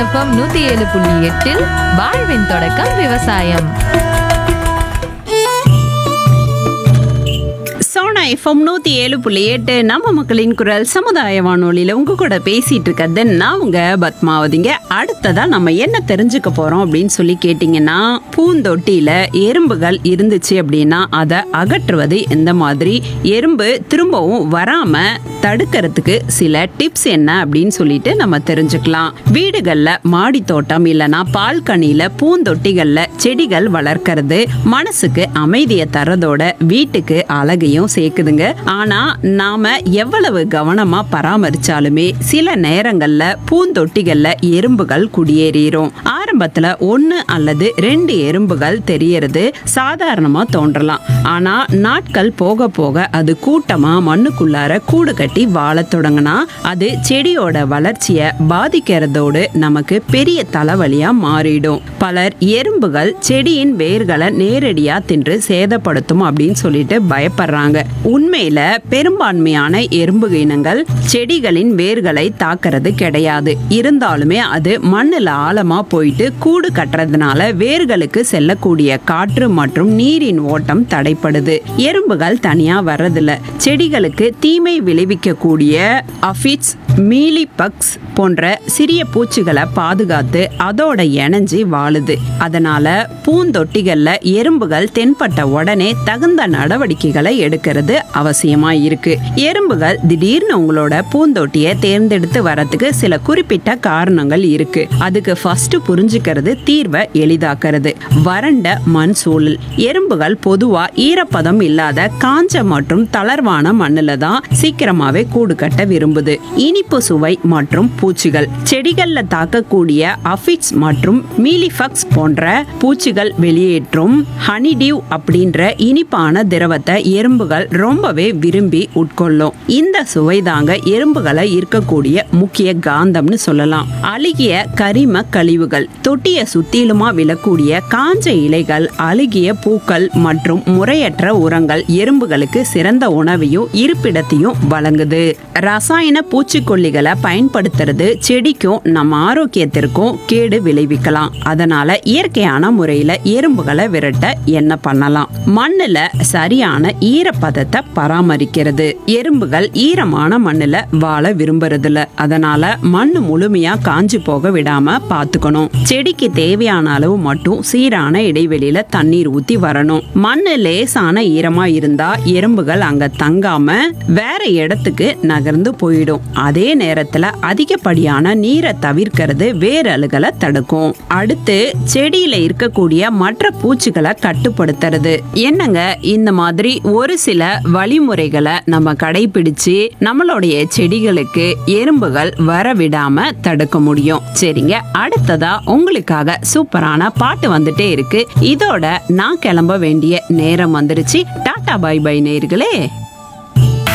FM நூத்தி ஏழு புள்ளி எட்டில் வாழ்வின் தொடக்கம் விவசாயம் சோனா எஃப்எம் நூத்தி ஏழு புள்ளி எட்டு நம்ம மக்களின் குரல் சமுதாய வானொலியில உங்க கூட பேசிட்டு இருக்கிறது நான் உங்க பத்மாவதிங்க அடுத்ததா நம்ம என்ன தெரிஞ்சுக்க போறோம் அப்படின்னு சொல்லி கேட்டீங்கன்னா பூந்தொட்டியில எறும்புகள் இருந்துச்சு அப்படின்னா அதை அகற்றுவது எந்த மாதிரி எறும்பு திரும்பவும் வராம தடுக்கிறதுக்கு சில டிப்ஸ் என்ன அப்படின்னு சொல்லிட்டு நம்ம தெரிஞ்சுக்கலாம் வீடுகள்ல மாடி தோட்டம் இல்லனா பால்கனியில பூந்தொட்டிகள்ல செடிகள் வளர்க்கறது மனசுக்கு அமைதியை தரதோட வீட்டுக்கு அழகையும் சேர்க்குதுங்க ஆனா நாம எவ்வளவு கவனமா பராமரிச்சாலுமே சில நேரங்கள்ல பூந்தொட்டிகள்ல எறும்புகள் குடியேறிரும் ஆரம்பத்துல ஒன்னு அல்லது ரெண்டு எறும்புகள் தெரியறது சாதாரணமா தோன்றலாம் ஆனா நாட்கள் போக போக அது கூட்டமா மண்ணுக்குள்ளார கூடு கட்டி வாழத் தொடங்கினா அது செடியோட வளர்ச்சியை பாதிக்கிறதோடு நமக்கு பெரிய தலைவலியா மாறிடும் பலர் எறும்புகள் செடியின் வேர்களை நேரடியா தின்று சேதப்படுத்தும் அப்படின்னு சொல்லிட்டு பயப்படுறாங்க உண்மையில பெரும்பான்மையான எறும்பு இனங்கள் செடிகளின் வேர்களை தாக்குறது கிடையாது இருந்தாலுமே அது மண்ணுல ஆழமா போயிட்டு கூடு கட்டுறதுனால வேர்களுக்கு செல்லக்கூடிய காற்று மற்றும் நீரின் ஓட்டம் தடைப்படுது எறும்புகள் தனியா வர்றதில்ல செடிகளுக்கு தீமை விளைவிக்கக்கூடிய அஃபிட்ஸ் மீலிபக்ஸ் போன்ற சிறிய பூச்சிகளை பாதுகாத்து அதோட இணைஞ்சு வாழுது அதனால பூந்தொட்டிகள்ல எறும்புகள் தென்பட்ட உடனே தகுந்த நடவடிக்கைகளை எடுக்கிறது அவசியமா இருக்கு எறும்புகள் திடீர்னு உங்களோட பூந்தொட்டியை தேர்ந்தெடுத்து வரதுக்கு சில குறிப்பிட்ட காரணங்கள் இருக்கு அதுக்கு ஃபர்ஸ்ட் புரிஞ்சுக்கிறது தீர்வை எளிதாக்குறது வறண்ட மண் சூழல் எறும்புகள் பொதுவா ஈரப்பதம் இல்லாத காஞ்ச மற்றும் தளர்வான மண்ணுல தான் சீக்கிரமாவே கூடு கட்ட விரும்புது இனிப்பு சுவை மற்றும் பூச்சிகள் செடிகள்ல தாக்கக்கூடிய அஃபிட்ஸ் மற்றும் மீலிஃபக்ஸ் போன்ற பூச்சிகள் வெளியேற்றும் ஹனிடிவ் அப்படின்ற இனிப்பான திரவத்தை எறும்புகள் ரொம்பவே விரும்பி உட்கொள்ளும் இந்த சுவை தாங்க எறும்புகளை இருக்கக்கூடிய முக்கிய காந்தம்னு சொல்லலாம் அழுகிய கரிம கழிவுகள் தொட்டிய சுத்திலுமா விழக்கூடிய காஞ்ச இலைகள் அழுகிய பூக்கள் மற்றும் முறையற்ற உரங்கள் எறும்புகளுக்கு சிறந்த உணவையும் இருப்பிடத்தையும் வழங்குது ரசாயன பூச்சிக்கொல்லிகளை பயன்படுத்துறது செடிக்கும் நம்ம ஆரோக்கியத்திற்கும் கேடு விளைவிக்கலாம் அதனால இயற்கையான முறையில எறும்புகளை விரட்ட என்ன பண்ணலாம் மண்ணுல சரியான ஈரப்பதத்தை பராமரிக்கிறது எறும்புகள் ஈரமான மண்ணுல வாழ விரும்புறதில்ல அதனால மண்ணு முழுமையா காஞ்சு போக விடாம பாத்துக்கணும் செடிக்கு தேவையான அளவு மட்டும் சீரான இடைவெளியில தண்ணீர் ஊத்தி வரணும் மண்ணு லேசான ஈரமா இருந்தா எறும்புகள் அங்க தங்காம வேற இடத்துக்கு நகர்ந்து போயிடும் அதே நேரத்துல அதிகப்படியான நீரை தவிர்க்கிறது வேரலுகளை தடுக்கும் அடுத்து செடியில இருக்கக்கூடிய மற்ற பூச்சிகளை கட்டுப்படுத்துறது என்னங்க இந்த மாதிரி ஒரு சில வழிமுறைகளை நம்ம கடைபிடிச்சு நம்மளுடைய செடிகளுக்கு எறும்புகள் வர விடாம தடுக்க முடியும் சரிங்க அடுத்ததா உங்களுக்காக சூப்பரான பாட்டு வந்துட்டே இருக்கு இதோட நான் கிளம்ப வேண்டிய நேரம் வந்துருச்சு டாடா பை பை நேர்களே